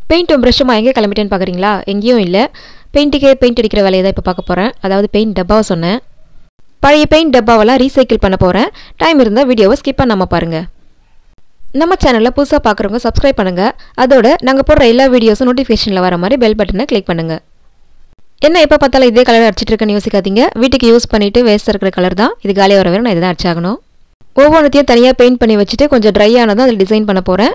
பெயிண்ட்டும் ப்ரஷ்ஷுமா எங்கே கிளம்பிட்டேன்னு பார்க்குறீங்களா எங்கேயும் இல்லை பெயிண்ட்டுக்கே பெயிண்ட் அடிக்கிற வேலையை தான் இப்போ பார்க்க போகிறேன் அதாவது பெயிண்ட் டப்பாவை சொன்னேன் பழைய பெயிண்ட் டப்பாவெல்லாம் ரீசைக்கிள் பண்ண போகிறேன் டைம் இருந்தால் வீடியோவை ஸ்கிப் பண்ணாமல் பாருங்கள் நம்ம சேனலில் புதுசாக பார்க்குறவங்க சப்ஸ்கிரைப் பண்ணுங்கள் அதோட நாங்கள் போடுற எல்லா வீடியோஸும் நோட்டிஃபிகேஷனில் வர மாதிரி பெல் பட்டனை கிளிக் பண்ணுங்கள் என்ன எப்போ பார்த்தாலும் இதே கலர் அடிச்சிட்டு இருக்கேன்னு யோசிக்காதீங்க வீட்டுக்கு யூஸ் பண்ணிவிட்டு வேஸ்ட் இருக்கிற கலர் தான் இது காலியாக வர வரை நான் இதுதான் அடிச்சாகணும் ஒவ்வொன்றத்தையும் தனியாக பெயிண்ட் பண்ணி வச்சுட்டு கொஞ்சம் ட்ரை ஆனதும் அதில் டிசைன் பண்ண போகிறேன்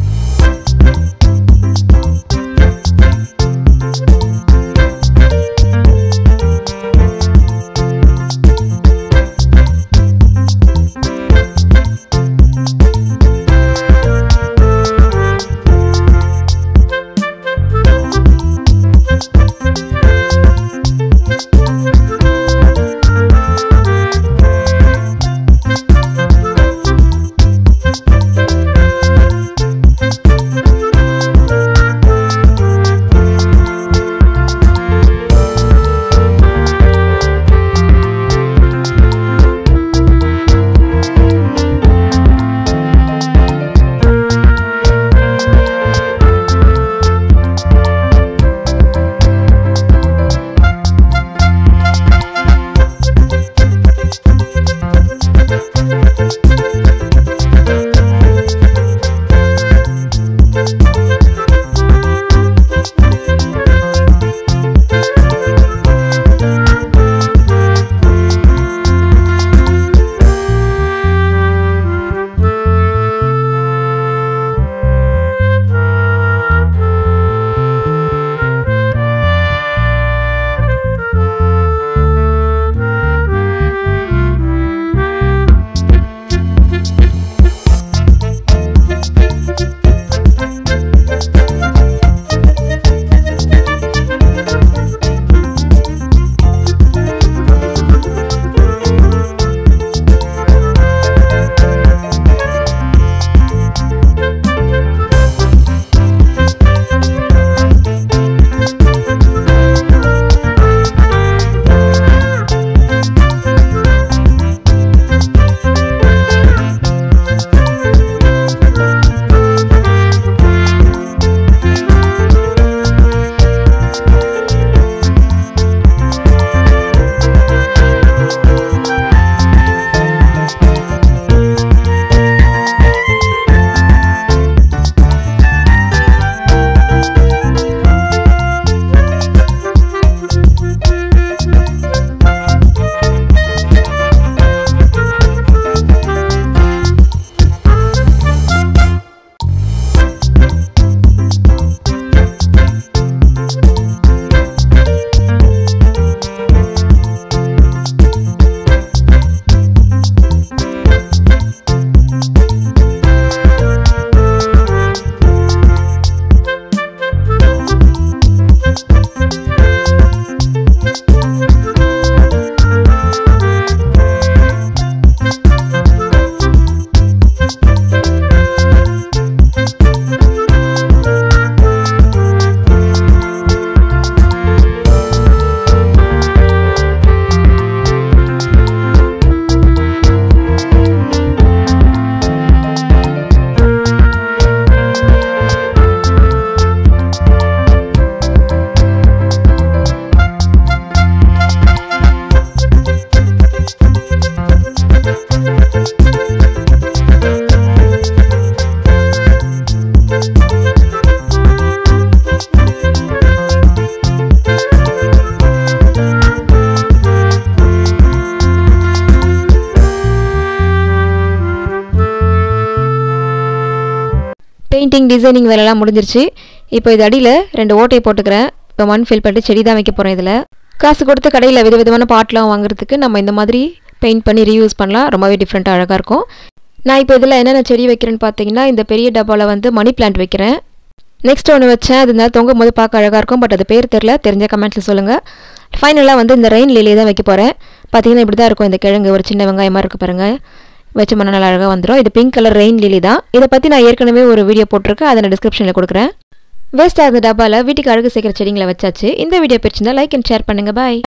பெயிண்டிங் டிசைனிங் வேலைலாம் முடிஞ்சிருச்சு இப்போ இது அடியில் ரெண்டு ஓட்டையை போட்டுக்கிறேன் இப்போ மண் ஃபில் பண்ணிட்டு செடி தான் வைக்க போகிறேன் இதில் காசு கொடுத்து கடையில் விதவிதமான பாட்லாம் வாங்குறதுக்கு நம்ம இந்த மாதிரி பெயிண்ட் பண்ணி ரீயூஸ் பண்ணலாம் ரொம்பவே டிஃப்ரெண்ட்டாக அழகாக இருக்கும் நான் இப்போ இதில் என்னென்ன செடி வைக்கிறேன்னு பார்த்தீங்கன்னா இந்த பெரிய டப்பாவில் வந்து மணி பிளான்ட் வைக்கிறேன் நெக்ஸ்ட் ஒன்று வச்சேன் அது இருந்தால் தொங்கும் போது பார்க்க அழகாக இருக்கும் பட் அது பேர் தெரில தெரிஞ்ச கமெண்ட்ஸில் சொல்லுங்கள் ஃபைனலாக வந்து இந்த ரெயின் லிலியை தான் வைக்க போகிறேன் பார்த்தீங்கன்னா இப்படி தான் இருக்கும் இந்த கிழங்கு ஒரு சின்ன வெங்காயமாக இருக்குது பாருங்கள் வச்ச மண்ண நல்லா அழகாக வந்துடும் இது பிங்க் கலர் ரெயின் லிலி தான் இதை பற்றி நான் ஏற்கனவே ஒரு வீடியோ போட்டிருக்கேன் அதை நான் டிஸ்கிரிப்ஷனில் கொடுக்குறேன் வேஸ்ட் ஆகுது டப்பாவில் வீட்டுக்கு அழகு சேர்க்குற செடிங்களை வச்சாச்சு இந்த வீடியோ பிடிச்சிருந்தா லைக் அண்ட் ஷேர் பண்ணுங்கள் பாய்